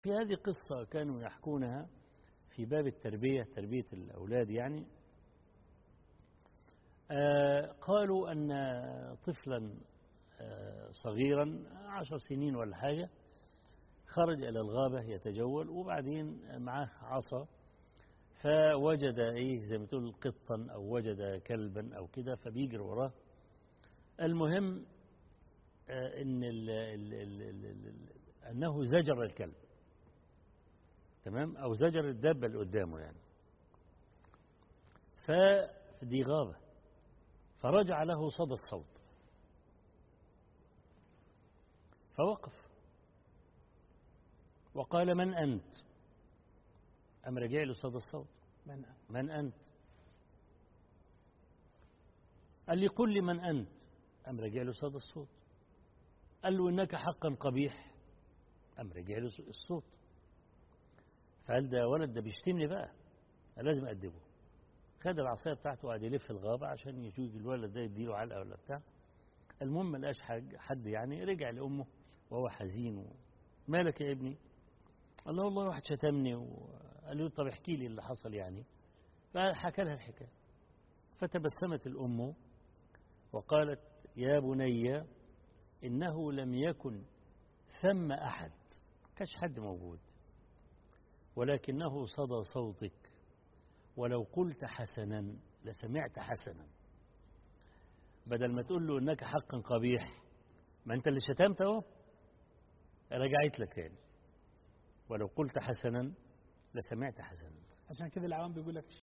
في هذه قصة كانوا يحكونها في باب التربية تربية الأولاد يعني آه قالوا أن طفلا آه صغيرا عشر سنين ولا حاجة خرج إلى الغابة يتجول وبعدين معاه عصا فوجد إيه زي ما تقول قطا أو وجد كلبا أو كده فبيجري وراه المهم آه إن ال ال ال ال ال أنه زجر الكلب تمام أو زجر الدابة اللي قدامه يعني فدي غابة فرجع له صدى الصوت فوقف وقال من أنت أم رجع له صدى الصوت من من أنت قال لي قل لي من أنت أم رجع له صدى الصوت قال له إنك حقا قبيح أم رجع له الصوت فقال ده ولد ده بيشتمني بقى لازم أدبه خد العصاية بتاعته وقعد يلف الغابة عشان يشوف الولد ده يديله علقة ولا بتاع المهم ما لقاش حد يعني رجع لأمه وهو حزين و... مالك يا ابني قال له والله واحد شتمني وقال له طب احكي لي اللي حصل يعني فحكى لها الحكاية فتبسمت الأم وقالت يا بني إنه لم يكن ثم أحد كاش حد موجود ولكنه صدى صوتك ولو قلت حسنا لسمعت حسنا بدل ما تقول له انك حقا قبيح ما انت اللي شتمت اهو رجعت لك تاني ولو قلت حسنا لسمعت حسنا عشان كده العوام بيقول لك